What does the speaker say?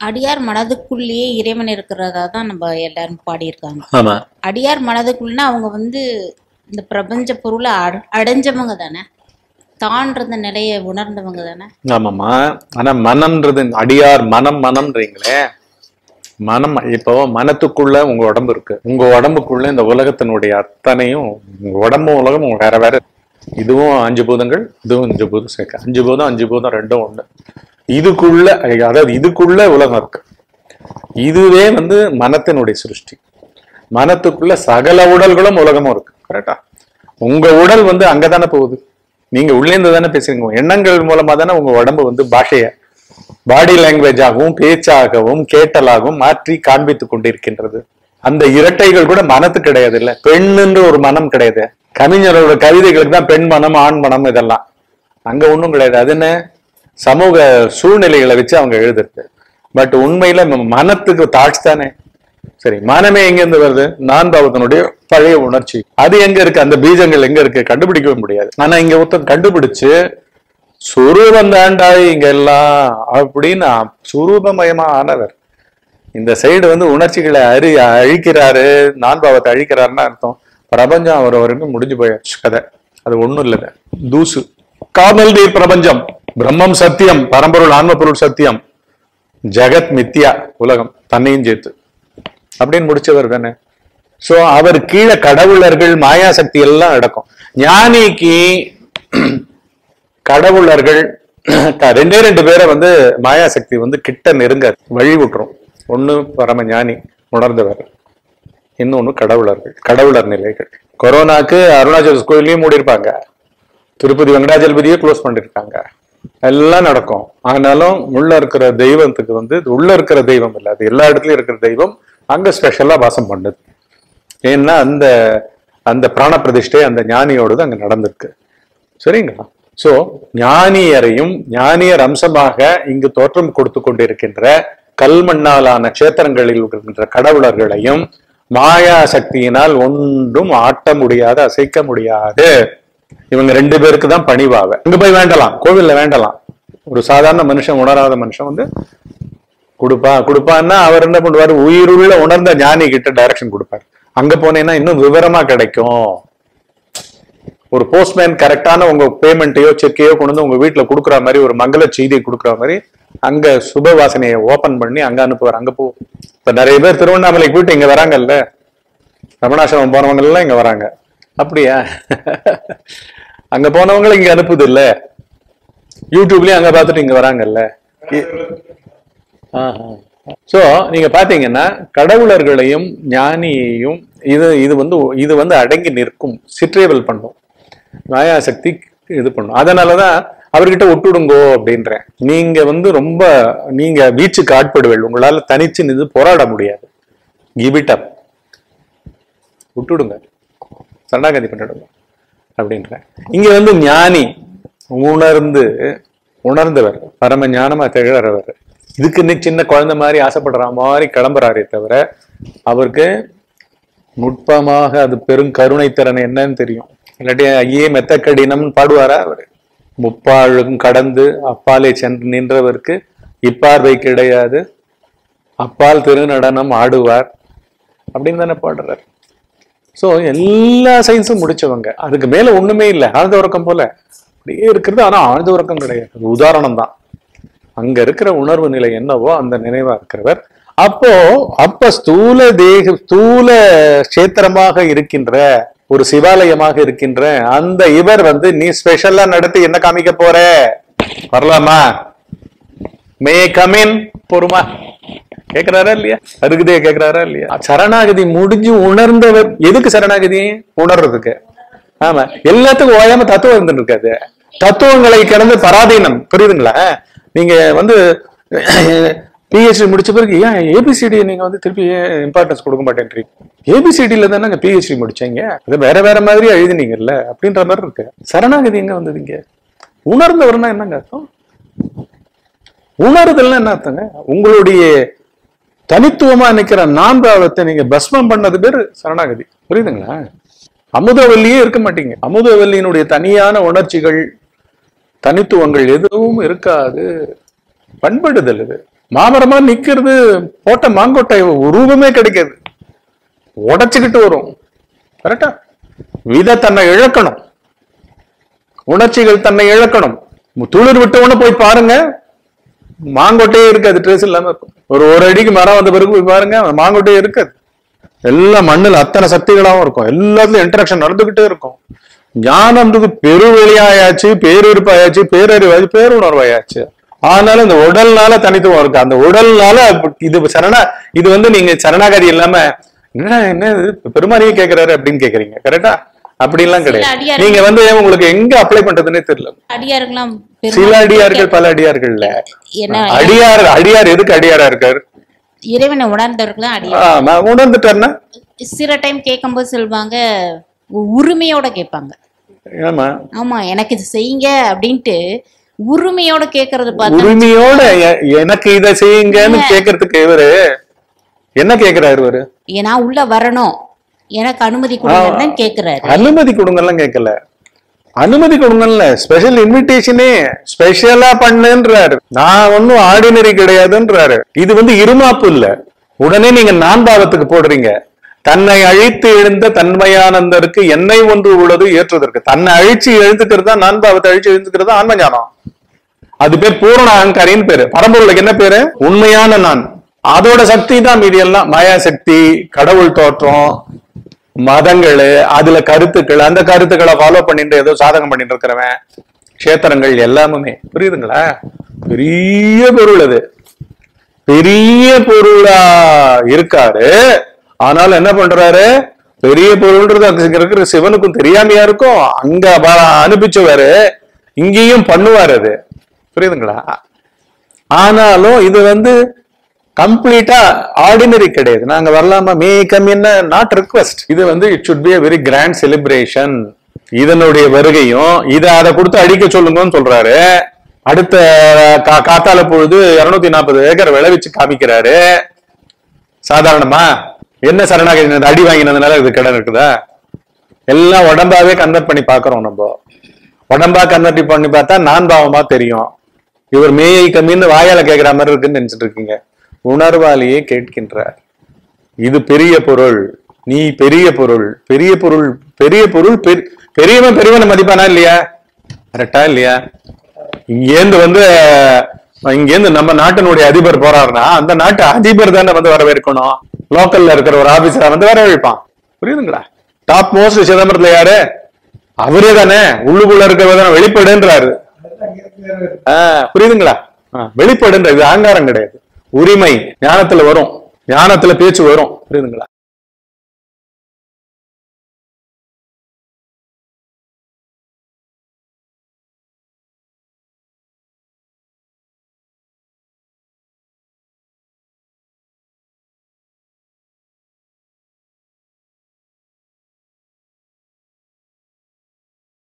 அடியார் மனதுக்குள்ளேயே இறைவன் இருக்கிறதா தான் நம்ம எல்லாரும் பாடியிருக்காங்க ஆமா அடியார் மனதுக்குள்ளனா அவங்க வந்து இந்த பிரபஞ்ச பொருளை அட- அடைஞ்சவங்க தானே தான்றத நிலையை உணர்ந்தவங்க தானே ஆமாம்மா ஆனா மனம்ன்றது அடியார் மனம் மனம்ன்றீங்களே மனம் இப்போ மனத்துக்குள்ள உங்க உடம்பு இருக்கு உங்க உடம்புக்குள்ள இந்த உலகத்தினுடைய அத்தனையும் உங்க உடம்பு உலகம் வேற வேற இதுவும் அஞ்சு பூதங்கள் இதுவும் அஞ்சு பூதம் சேர்க்க அஞ்சு பூதம் அஞ்சு பூதம் ரெண்டும் ஒண்ணு இதுக்குள்ள அதாவது இதுக்குள்ள உலகம் இருக்கு இதுவே வந்து மனத்தினுடைய சிருஷ்டி மனத்துக்குள்ள சகல உடல்களும் உலகமும் இருக்கு கரெக்டா உங்க உடல் வந்து அங்கதானே போகுது நீங்க உள்ளேந்து தானே பேசுறீங்க உங்க எண்ணங்கள் மூலமா தானே உங்க உடம்பு வந்து பாஷைய பாடி லாங்குவேஜாகவும் பேச்சாகவும் கேட்டலாகவும் மாற்றி காண்பித்துக் கொண்டிருக்கின்றது அந்த இரட்டைகள் கூட மனத்து கிடையாது இல்ல பெண்ணுன்ற ஒரு மனம் கிடையாது கவிஞரோட கவிதைகளுக்கு தான் பெண் மனம் ஆண் மனம் இதெல்லாம் அங்க ஒண்ணும் கிடையாது அது என்ன சமூக சூழ்நிலைகளை வச்சு அவங்க எழுதுறது பட் உண்மையில ம- மனத்துக்கு தாட்ஸ் தானே சரி மனமே எங்க இருந்து வருது நான் பாவத்தினுடைய பழைய உணர்ச்சி அது எங்க இருக்கு அந்த பீஜங்கள் எங்க இருக்கு கண்டுபிடிக்கவே முடியாது ஆனா இங்க ஒருத்தன் கண்டுபிடிச்சு சுரூபம் தாண்டா இங்க எல்லாம் அப்படின்னு சுரூபமயமா ஆனவர் இந்த சைடு வந்து உணர்ச்சிகளை அறி அழிக்கிறாரு நான் பாவத்தை அழிக்கிறாருன்னு அர்த்தம் பிரபஞ்சம் அவர் வரைக்கும் முடிஞ்சு போயாச்சு கதை அது ஒண்ணும் இல்லைங்க தூசு காதல் நீர் பிரபஞ்சம் பிரம்மம் சத்தியம் பரம்பொருள் ஆன்ம பொருள் சத்தியம் ஜெகத் மித்யா உலகம் தன்னையும் சேர்த்து அப்படின்னு முடிச்சவர் தானே சோ அவர் கீழே கடவுளர்கள் மாயா சக்தி எல்லாம் அடக்கும் ஞானிக்கு கடவுளர்கள் ரெண்டே ரெண்டு பேரை வந்து மாயா சக்தி வந்து கிட்ட நெருங்க வழி விட்டுரும் ஒண்ணு பரம ஞானி உணர்ந்தவர் இன்னொன்னு கடவுளர்கள் கடவுளர் நிலைகள் கொரோனாக்கு அருணாச்சல் கோயிலையும் மூடி இருப்பாங்க திருப்பதி வெங்கடாஜலபதியே க்ளோஸ் பண்ணிருக்காங்க எல்லாம் நடக்கும் ஆனாலும் உள்ள இருக்கிற தெய்வத்துக்கு வந்து இது உள்ள இருக்கிற தெய்வம் இல்ல அது எல்லா இடத்துலயும் இருக்கிற தெய்வம் அங்க ஸ்பெஷலா வாசம் பண்ணுது ஏன்னா அந்த அந்த பிராண பிரதிஷ்டை அந்த ஞானியோடது அங்க நடந்திருக்கு சரிங்களா சோ ஞானியரையும் ஞானியர் அம்சமாக இங்கு தோற்றம் கொடுத்து கொண்டிருக்கின்ற கல்மண்ணாலான கஷேத்திரங்களில் இருக்கின்ற கடவுளர்களையும் மாயா சக்தியினால் ஒன்றும் ஆட்ட முடியாது அசைக்க முடியாது இவங்க ரெண்டு பேருக்கு தான் பணிவாக இங்க போய் வேண்டலாம் கோவில்ல வேண்டலாம் ஒரு சாதாரண மனுஷன் உணராத மனுஷன் வந்து கொடுப்பா கொடுப்பான்னா அவர் என்ன பண்ணுவாரு உயிருள்ள உணர்ந்த ஞானி கிட்ட டைரக்ஷன் கொடுப்பாரு அங்க போனேன்னா இன்னும் விவரமா கிடைக்கும் ஒரு போஸ்ட்மேன் கரெக்டான உங்க பேமெண்ட்டையோ செக்கையோ கொண்டு வந்து உங்க வீட்டுல கொடுக்குற மாதிரி ஒரு மங்கள செய்தியை கொடுக்குற மாதிரி அங்க சுப வாசனையை ஓபன் பண்ணி அங்க அனுப்புவார் அங்க போ இப்ப நிறைய பேர் திருவண்ணாமலைக்கு போயிட்டு இங்க வராங்கல்ல ரமணாசிரமம் போனவங்க எல்லாம் இங்க வராங்க அப்படியா அங்க போனவங்களை இங்க அனுப்புது இல்ல யூடியூப்லயும் அங்க பார்த்துட்டு இங்க வராங்கல்ல சோ நீங்க பாத்தீங்கன்னா கடவுளர்களையும் ஞானியையும் இது இது வந்து இது வந்து அடங்கி நிற்கும் சிற்றேவல் பண்ணும் மாயாசக்தி இது பண்ணும் அதனாலதான் அவர்கிட்ட விட்டுடுங்கோ அப்படின்றேன் நீங்க வந்து ரொம்ப நீங்க வீச்சுக்கு ஆட்படுவீள் உங்களால தனிச்சு நின்று போராட முடியாது கிவ் இட் அப் விட்டுடுங்க சரணாகதி பண்ணிடுங்க அப்படின்றேன் இங்க வந்து ஞானி உணர்ந்து உணர்ந்தவர் பரம ஞானமா திகழறவர் இதுக்கு நீ சின்ன குழந்தை மாதிரி ஆசைப்படுற மாதிரி கிளம்புறாரே தவிர அவருக்கு நுட்பமாக அது பெரும் கருணை திறன் என்னன்னு தெரியும் இல்லாட்டி ஐயே மெத்த கடினம்னு பாடுவாரா அவரு முப்பாழும் கடந்து அப்பாலே சென்று நின்றவருக்கு இப்பார்வை கிடையாது அப்பால் திருநடனம் ஆடுவார் அப்படின்னு தானே பாடுறார் சோ எல்லா சயின்ஸும் முடிச்சவங்க அதுக்கு மேல ஒண்ணுமே இல்லை ஆழ்ந்த உறக்கம் போல அப்படியே இருக்கிறது ஆனா ஆழ்ந்த உறக்கம் கிடையாது அது உதாரணம் தான் அங்க இருக்கிற உணர்வு நிலை என்னவோ அந்த நினைவா இருக்கிறவர் அப்போ அப்ப ஸ்தூல தேக ஸ்தூல கஷேத்திரமாக இருக்கின்ற ஒரு சிவாலயமாக இருக்கின்ற அந்த இவர் வந்து நீ ஸ்பெஷலா நடத்தி என்ன காமிக்க போற வரலாமா மே கமின் பொறுமா கேக்குறாரா இல்லையா அருகதைய கேக்குறாரா இல்லையா சரணாகதி முடிஞ்சு உணர்ந்தவர் எதுக்கு சரணாகதி உணர்றதுக்கு ஆமா எல்லாத்துக்கும் ஓயாம தத்துவம் இருந்துட்டு இருக்காது தத்துவங்களை கடந்து பராதீனம் புரியுதுங்களா நீங்க வந்து பிஹெச்டி முடிச்ச பிறகு ஏன் ஏபிசிடி நீங்க வந்து திருப்பி இம்பார்ட்டன்ஸ் கொடுக்க மாட்டேன்றீங்க ஏபிசிடில தானே பிஹெச்டி முடிச்சீங்க அது வேற வேற மாதிரி எழுதினீங்கல்ல அப்படின்ற மாதிரி இருக்கு சரணாகதி எங்க வந்ததுங்க உணர்ந்தவர்னா என்னங்க அர்த்தம் உணர்தல்னா என்ன அர்த்தங்க உங்களுடைய தனித்துவமா நிக்கிற நான்காவத்தை நீங்க பஸ்மம் பண்ணது பேரு சரணாகதி புரியுதுங்களா அமுதவல்லியே இருக்க மாட்டீங்க அமுதவல்லியினுடைய தனியான உணர்ச்சிகள் தனித்துவங்கள் எதுவும் இருக்காது பண்படுதல் இது மாமரமா நிக்கிறது போட்ட மாங்கொட்டை உருவமே கிடைக்காது உடைச்சுக்கிட்டு வரும் கரெக்டா விதை தன்னை இழக்கணும் உணர்ச்சிகள் தன்னை இழக்கணும் துளிர் விட்ட உடனே போய் பாருங்க மாங்கொட்டையே இருக்காது ட்ரேஸ் இல்லாம இருக்கும் ஒரு ஒரு அடிக்கு மரம் வந்த பிறகு போய் பாருங்க அந்த மாங்கொட்டையே இருக்காது எல்லாம் மண்ணுல அத்தனை சக்திகளாவும் இருக்கும் எல்லாத்துலயும் இன்டராக்ஷன் நடந்துகிட்டே இருக்கும் ஞானம்ன்றது பெருவெளியாயாச்சு பேரிருப்பாயாச்சு பேரறிவாச்சு பேருணர்வாயாச்சு அதனால இந்த உடல்னால தனித்துவம் இருக்கு அந்த உடல்னால இது சரணா இது வந்து நீங்க சரணாகதி இல்லாம என்ன என்ன இது பெருமானியே கேக்குறாரு அப்படின்னு கேக்குறீங்க கரெக்டா அப்படிலாம் கிடையாது அடியார்கள் நீங்க வந்து உங்களுக்கு எங்க அப்ளை பண்றதுன்னே தெரியல அடியாருக்கெல்லாம் சில பெருமாள் அடியார்கள் பல அடியார்கள்ல என்ன அடியார் அடியார் எதுக்கு அடியாரா இருக்காரு இறைவனை உணர்ந்தவர்கள் தான் அடியார் ஆமா, உணர்ந்துட்டாருன்னா சில டைம் கேட்கும்போது சொல்லுவாங்க உ- உரிமையோட கேட்பாங்க ஆமா ஆமா எனக்கு இது செய்யுங்க அப்படின்ட்டு உரிமையோட கேட்கறது பார்த்தா உரிமையோட எ- எனக்கு இதை செய்யுங்கன்னு கேக்குறதுக்கு இவரு என்ன கேக்குறாரு இவரு நான் உள்ள வரணும் எனக்கு அனுமதி கொடுங்கன்னு தான் கேட்கிறாரு அனுமதி கொடுங்கலாம் கேட்கல அனுமதி கொடுங்கல்ல ஸ்பெஷல் இன்விடேஷனே ஸ்பெஷலா பண்ணுன்றாரு நான் ஒன்னும் ஆர்டினரி கிடையாதுன்றாரு இது வந்து இருமாப்பு இல்ல உடனே நீங்க நான் பாவத்துக்கு போடுறீங்க தன்னை அழித்து எழுந்த தன்மையானந்தருக்கு என்னை ஒன்று உள்ளது ஏற்றுவதற்கு தன்னை அழிச்சு எழுந்துக்கிறது தான் நான் பாவத்தை அழிச்சு எழுந்துக்கிறது தான் ஆன்ம ஞானம் அது பேர் பூரண அகங்காரின்னு பேரு பரம்பொருளுக்கு என்ன பேரு உண்மையான நான் அதோட சக்தி தான் மீதி எல்லாம் மாயா சக்தி கடவுள் தோற்றம் மதங்கள் அதுல கருத்துக்கள் அந்த கருத்துக்களை ஃபாலோ பண்ணிட்டு ஏதோ சாதகம் பண்ணிட்டு இருக்கிறவன் கஷேத்திரங்கள் எல்லாமுமே புரியுதுங்களா பெரிய பொருள் அது பெரிய பொருளா இருக்காரு ஆனாலும் என்ன பண்றாரு பெரிய பொருள்ன்றது அங்க இருக்கிற சிவனுக்கும் தெரியாமையா இருக்கும் அங்க வ- அனுப்பிச்சவாரு இங்கேயும் பண்ணுவார் அது புரியுதுங்களா ஆனாலும் இது வந்து கம்ப்ளீட்டா ஆர்டினரி கிடையாது நாங்க வரலாமா மே கம் என்ன நாட் ரிக்வெஸ்ட் இது வந்து it should be a very grand celebration இதனுடைய வருகையும் இதை அதை கொடுத்து அடிக்க சொல்லுங்கன்னு சொல்றாரு அடுத்த கா- காத்தால பொழுது இருநூத்தி நாற்பது ஏக்கர் விளைவிச்சு காமிக்கிறாரு சாதாரணமா என்ன சரணாகதி அடி வாங்கினதுனால இது கிடம் இருக்குதா எல்லாம் உடம்பாவே கன்வெர்ட் பண்ணி பாக்குறோம் நம்ம உடம்பா கன்வெர்ட் பண்ணி பார்த்தா நான் பாவமா தெரியும் இவர் மேயை கம்மின்னு வாயால கேட்கிற மாதிரி இருக்குன்னு நினைச்சிட்டு இருக்கீங்க உணர்வாலேயே கேட்கின்றார் இது பெரிய பொருள் நீ பெரிய பொருள் பெரிய பொருள் பெரிய பொருள் பெரி- பெரியவன் பெரியவனை மதிப்பானா இல்லையா கரெக்டா இல்லையா இங்கேருந்து வந்து அஹ், இங்கேருந்து நம்ம நாட்டினுடைய அதிபர் போறாருன்னா அந்த நாட்டு அதிபர் தானே வந்து வரவேற்கணும் லோக்கல்ல இருக்கிற ஒரு ஆபீசரா வந்து வரவேற்பான் புரியுதுங்களா டாப் மோஸ்ட் சிதம்பரத்துல யாரு அவரே தானே உள்ளுக்குள்ள இருக்கிறவர் தானே வெளிப்படுன்றாரு ஆஹ் புரியுதுங்களா ஆஹ் வெளிப்படுன்ற இது அகங்காரம் கிடையாது உரிமை ஞானத்துல வரும் ஞானத்துல பேச்சு வரும் புரியுதுங்களா